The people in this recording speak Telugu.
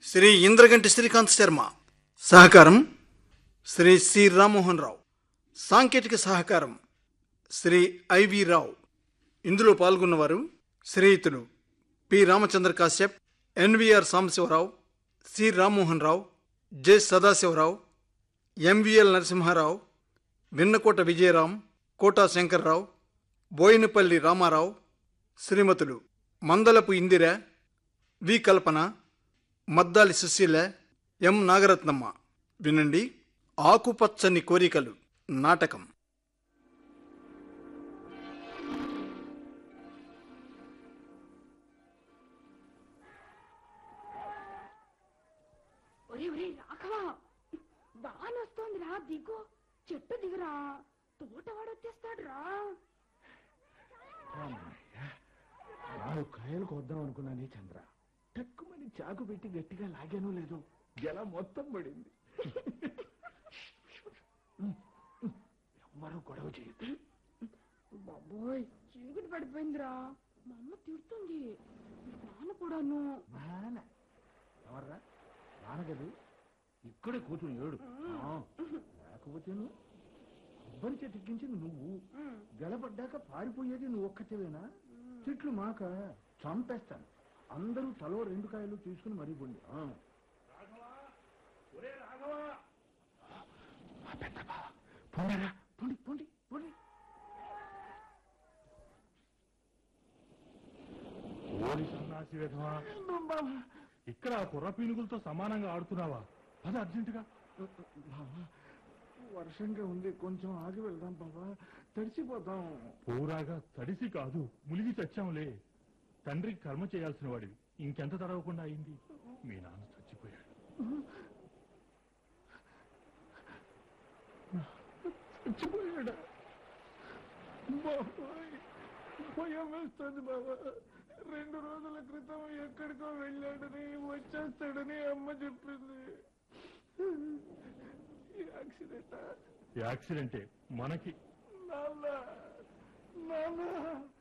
శ్రీ ఇంద్రగంటి శ్రీకాంత్ శర్మ సహకారం శ్రీ సి రామ్మోహన్ రావు సాంకేతిక సహకారం శ్రీ ఐవి రావు ఇందులో పాల్గొన్నవారు శ్రీయుతులు P Ramachandra Kashyap N V R Sambasivarao C Rammohan Rao J Sadasivarao M V L Narasimharao Vinnakota Vijayaram Kota Shankarrao Boinapalli Ramarao శ్రీమతులు మందలపు ఇందిర వి కల్పన మద్దాలి సుశీల ఎం నాగరత్నమ్మ వినండి ఆకుపచ్చని కోరికలు నాటకం ఒరే ఒరే రాఘవా వాన వస్తోందిరా దిగు చెట్టు దిగురా తోటవాడు వచ్చేస్తాడు రా నాలుగు కాయలు కొద్దాం అనుకున్నానే చంద్ర టక్కుమని చాకు పెట్టి గట్టిగా లాగాను లేదు జల మొత్తం పడింది ఎవ్వరూ గొడవ చేయొద్దు బాబోయ్ చీకటి పడిపోయిందిరా మా అమ్మ తిడుతుంది నాన్న కూడాను నాన్న ఎవర్రా నాన్నగదు ఇక్కడే కూర్చుని ఏడు ఆ, లేకపోతేను కొబ్బరి చెట్టు ఎక్కించింది నువ్వు గెలపడ్డాక పారిపోయేది నువ్వు ఒక్కటేవేనా చెట్లు మాక చంపేస్తాను అందరూ తలో రెండు కాయలు తీసుకుని మరీ పోండి ఆ. ఆ పెద్ద బావ, పోండిరా, పోండి పోండి పోండి ఓరి సన్నాసి విధవా ఇక్కడ ఆ కుర్ర పీనుగులతో సమానంగా ఆడుతున్నావా అది అర్జెంటుగా బావా, వర్షంగా ఉంది కొంచెం ఆగి వెళ్దాం బాబా తడిసిపోతాం పోరాగా తడిసి కాదు ములిగి చచ్చాంలే తండ్రికి కర్మ చేయాల్సిన వాడివి ఇంకెంత తడవకుండా అయింది మీ నాన్న చచ్చిపోయాడు చచ్చిపోయాడా బాబాయ్ భయం వేస్తుంది బాబా రెండు రోజుల క్రితం ఎక్కడికో వెళ్ళాడని వచ్చేస్తాడని అమ్మ చెప్పింది ఈ యాక్సిడెంట్ యాక్సిడెంటే మనకి నాన్న నాన్న